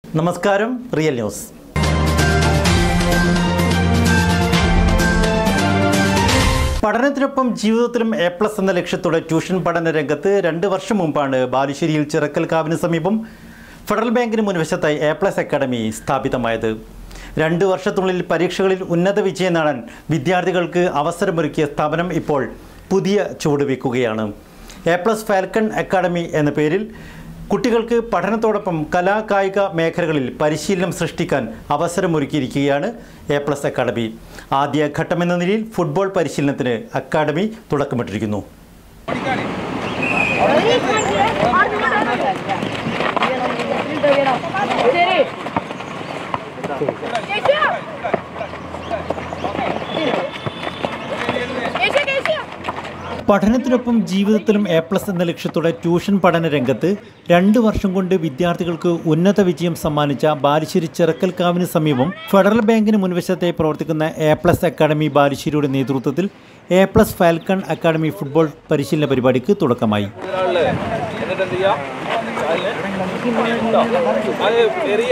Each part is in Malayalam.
നമസ്കാരം റിയൽ ന്യൂസ് പഠനത്തിനൊപ്പം ജീവിതത്തിലും എ പ്ലസ് എന്ന ലക്ഷ്യത്തോടെ ട്യൂഷൻ പഠന രംഗത്ത് രണ്ട് വർഷം മുമ്പാണ് ബാലുശ്ശേരിയിൽ ചിറക്കൽക്കാവിന് സമീപം ഫെഡറൽ ബാങ്കിന് മുൻവശത്തായി എ പ്ലസ് അക്കാഡമി സ്ഥാപിതമായത് രണ്ട് വർഷത്തിനുള്ളിൽ പരീക്ഷകളിൽ ഉന്നത വിജയം നേടാൻ വിദ്യാർത്ഥികൾക്ക് അവസരമൊരുക്കിയ സ്ഥാപനം ഇപ്പോൾ പുതിയ ചുവടുവെക്കുകയാണ് എ പ്ലസ് ഫാൽക്കൺ അക്കാഡമി എന്ന പേരിൽ കുട്ടികൾക്ക് പഠനത്തോടൊപ്പം കലാ കായിക മേഖലകളിൽ പരിശീലനം സൃഷ്ടിക്കാൻ അവസരമൊരുക്കിയിരിക്കുകയാണ് എ പ്ലസ് അക്കാഡമി ആദ്യ ഘട്ടമെന്ന നിലയിൽ ഫുട്ബോൾ പരിശീലനത്തിന് അക്കാഡമി തുടക്കമിട്ടിരിക്കുന്നു പഠനത്തിനൊപ്പം ജീവിതത്തിലും എ പ്ലസ് എന്ന ലക്ഷ്യത്തോടെ ട്യൂഷൻ പഠന രംഗത്ത് രണ്ട് വർഷം കൊണ്ട് വിദ്യാർത്ഥികൾക്ക് ഉന്നത വിജയം സമ്മാനിച്ച ബാലുശ്ശേരി ചിറക്കൽക്കാവിന് സമീപം ഫെഡറൽ ബാങ്കിന് മുൻവശത്തെ പ്രവർത്തിക്കുന്ന എ പ്ലസ് അക്കാദമി ബാലുശ്ശേരിയുടെ നേതൃത്വത്തിൽ A plus falcon academy football പരിശീലന പരിപാടിക്ക് തുടക്കമായി ഒരാള് എന്നിട്ട് എന്ത് ചെയ്യാം അത് ചെറിയ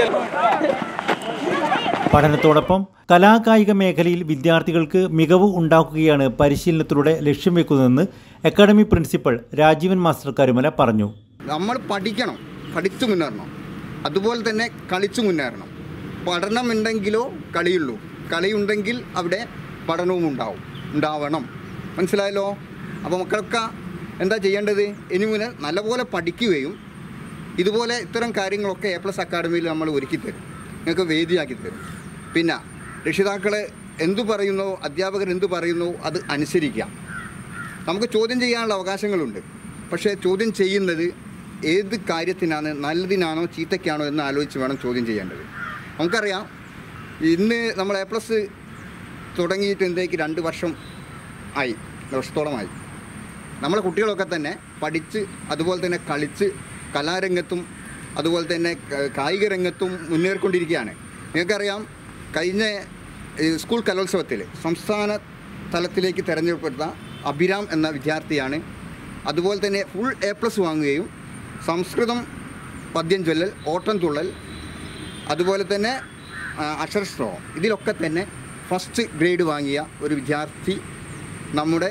പഠനത്തോടൊപ്പം കലാകായിക മേഖലയിൽ വിദ്യാർത്ഥികൾക്ക് മികവ് ഉണ്ടാക്കുകയാണ് പരിശീലനത്തിലൂടെ ലക്ഷ്യം വെക്കുന്നതെന്ന് academy principal Rajeevan master Karumala പറഞ്ഞു നമ്മൾ പഠിക്കണം പഠിച്ചു മുന്നേറണം അതുപോലെ തന്നെ കളിച്ചു മുന്നേറണം പഠനമുണ്ടെങ്കിലോ കളിയുള്ളൂ കളിയുണ്ടെങ്കിൽ അവിടെ പഠനവും ഉണ്ടാവും ഉണ്ടാവണം മനസ്സിലായല്ലോ അപ്പോൾ മക്കൾക്ക് എന്താ ചെയ്യേണ്ടത് ഇനി മുതൽ നല്ലപോലെ പഠിക്കുകയും ഇതുപോലെ ഇത്തരം കാര്യങ്ങളൊക്കെ എ പ്ലസ് അക്കാഡമിയിൽ നമ്മൾ ഒരുക്കി തരും നിങ്ങൾക്ക് വേദിയാക്കി തരും പിന്നെ രക്ഷിതാക്കൾ എന്തു പറയുന്നോ അധ്യാപകർ എന്തു പറയുന്നോ അത് അനുസരിക്കാം നമുക്ക് ചോദ്യം ചെയ്യാനുള്ള അവകാശങ്ങളുണ്ട് പക്ഷേ ചോദ്യം ചെയ്യുന്നത് ഏത് കാര്യത്തിനാണ് നല്ലതിനാണോ ചീത്തയ്ക്കാണോ എന്ന് ആലോചിച്ച് വേണം ചോദ്യം ചെയ്യേണ്ടത് നമുക്കറിയാം ഇന്ന് നമ്മൾ എ പ്ലസ് തുടങ്ങിയിട്ട് എന്തേക്ക് രണ്ട് വർഷം ആയി വർഷത്തോളമായി നമ്മളെ കുട്ടികളൊക്കെ തന്നെ പഠിച്ച് അതുപോലെ തന്നെ കളിച്ച് കലാരംഗത്തും അതുപോലെ തന്നെ ക- കായിക രംഗത്തും മുന്നേറിക്കൊണ്ടിരിക്കുകയാണ് നിങ്ങൾക്കറിയാം കഴിഞ്ഞ ഈ സ്കൂൾ കലോത്സവത്തിൽ സംസ്ഥാന തലത്തിലേക്ക് തിരഞ്ഞെടുപ്പെട്ട അഭിരാം എന്ന വിദ്യാർത്ഥിയാണ് അതുപോലെ തന്നെ ഫുൾ എ പ്ലസ് വാങ്ങുകയും സംസ്കൃതം പദ്യം ചൊല്ലൽ ഓട്ടം തുള്ളൽ അതുപോലെ തന്നെ ആ, അക്ഷരശ്ലോകം ഇതിലൊക്കെ തന്നെ ഫസ്റ്റ് ഗ്രേഡ് വാങ്ങിയ ഒരു വിദ്യാർത്ഥി നമ്മുടെ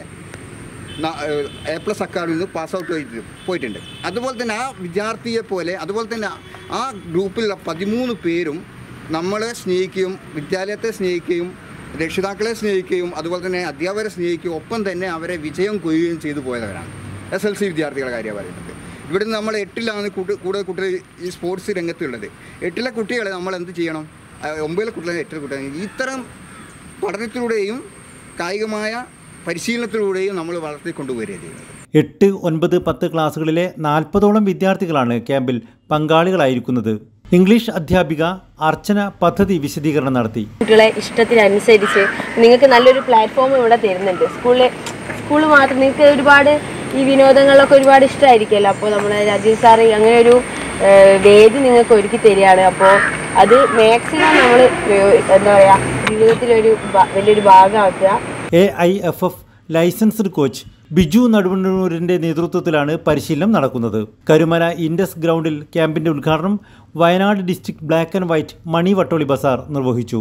എ പ്ലസ് അക്കാഡമിയിൽ നിന്ന് പാസ് ഔട്ട് ചെയ്ത് പോയിട്ടുണ്ട് അതുപോലെ തന്നെ ആ വിദ്യാർത്ഥിയെ പോലെ അതുപോലെ തന്നെ ആ ഗ്രൂപ്പിലുള്ള പതിമൂന്ന് പേരും നമ്മളെ സ്നേഹിക്കുകയും വിദ്യാലയത്തെ സ്നേഹിക്കുകയും രക്ഷിതാക്കളെ സ്നേഹിക്കുകയും അതുപോലെ തന്നെ അധ്യാപകരെ സ്നേഹിക്കുകയും ഒപ്പം തന്നെ അവരെ വിജയം കൊയ്യുകയും ചെയ്തു പോയവരാണ് എസ് എൽ സി വിദ്യാർത്ഥികളുടെ കാര്യമാണ് പറയുന്നത് ഇവിടുന്ന് നമ്മൾ എട്ടിലാണ് കൂട്ട്- കൂടുതൽ കുട്ടികൾ ഈ സ്പോർട്സ് രംഗത്തുള്ളത് എട്ടിലെ കുട്ടികളെ നമ്മൾ എന്ത് ചെയ്യണം ആ, ഒമ്പതിലെ കുട്ടികളെ എട്ടിലെ കുട്ടികളെ ഇത്തരം പഠനത്തിലൂടെയും കായികമായ പരിശീലനത്തിലൂടെയും നമ്മൾ വളർത്തിക്കൊണ്ടുവരിക ചെയ്യുന്നത് എട്ട് ഒൻപത് പത്ത് ക്ലാസ്സുകളിലെ നാൽപ്പതോളം വിദ്യാർത്ഥികളാണ് ക്യാമ്പിൽ പങ്കാളികളായിരിക്കുന്നത് ഇംഗ്ലീഷ് അധ്യാപിക അർച്ചന പദ്ധതി വിശദീകരണം നടത്തി കുട്ടികളെ ഇഷ്ടത്തിനനുസരിച്ച് നിങ്ങൾക്ക് നല്ലൊരു പ്ലാറ്റ്ഫോം ഇവിടെ തരുന്നുണ്ട് സ്കൂളിൽ സ്കൂൾ മാത്രം നിങ്ങൾക്ക് ഒരുപാട് ഈ വിനോദങ്ങളിലൊക്കെ ഒരുപാട് ഇഷ്ടമായിരിക്കുമല്ലോ അപ്പോൾ നമ്മുടെ രാജീവ് സാറ് അങ്ങനെ ഒരു ഏഹ്, വേദി നിങ്ങൾക്ക് ഒരുക്കി തരികയാണ് അപ്പോൾ അത് മാക്സിമം നമ്മൾ എന്താ പറയുക ജീവിതത്തിലൊരു ഭ- വലിയൊരു ഭാഗമാക്കുക A I F F licensed coach Biju നടുവണ്ണൂരിന്റെ നേതൃത്വത്തിലാണ് പരിശീലനം നടക്കുന്നത് കരുമല ഇൻഡസ് ഗ്രൗണ്ടിൽ ക്യാമ്പിന്റെ ഉദ്ഘാടനം Wayanad district black and white Mani Vattoli Bazaar നിർവഹിച്ചു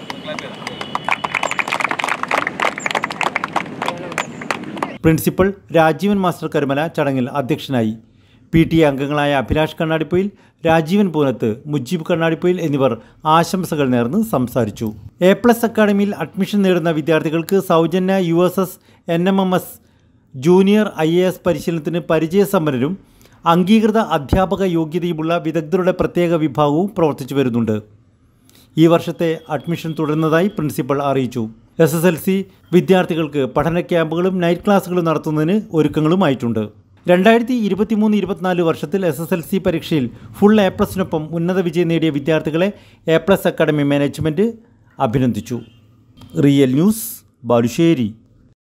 പ്രിൻസിപ്പൽ രാജീവൻ മാസ്റ്റർ കരുമല ചടങ്ങിൽ അധ്യക്ഷനായി പി ടി എ അംഗങ്ങളായ അഭിലാഷ് കണ്ണാടിപ്പൊയിൽ രാജീവൻ പൂനത്ത് മുജീബ് കണ്ണാടിപ്പൊയിൽ എന്നിവർ ആശംസകൾ നേർന്ന് സംസാരിച്ചു എ പ്ലസ് അക്കാഡമിയിൽ അഡ്മിഷൻ നേടുന്ന വിദ്യാർത്ഥികൾക്ക് സൗജന്യ U S S N M M S junior I A S പരിശീലനത്തിന് പരിചയസമ്പന്നരും അംഗീകൃത അധ്യാപക യോഗ്യതയുമുള്ള വിദഗ്ധരുടെ പ്രത്യേക വിഭാഗവും പ്രവർത്തിച്ചു വരുന്നുണ്ട് ഈ വർഷത്തെ അഡ്മിഷൻ തുടരുന്നതായി പ്രിൻസിപ്പൽ അറിയിച്ചു എസ് എസ് എൽ സി വിദ്യാർത്ഥികൾക്ക് പഠന ക്യാമ്പുകളും നൈറ്റ് ക്ലാസ്സുകളും നടത്തുന്നതിന് ഒരുക്കങ്ങളുമായിട്ടുണ്ട് രണ്ടായിരത്തി ഇരുപത്തിമൂന്ന് ഇരുപത്തിനാല് വർഷത്തിൽ എസ് എസ് എൽ സി പരീക്ഷയിൽ ഫുൾ എ പ്ലസിനൊപ്പം ഉന്നത വിജയം നേടിയ വിദ്യാർത്ഥികളെ എ പ്ലസ് അക്കാഡമി മാനേജ്മെൻറ്റ് അഭിനന്ദിച്ചു റിയൽ ന്യൂസ് ബാലുശ്ശേരി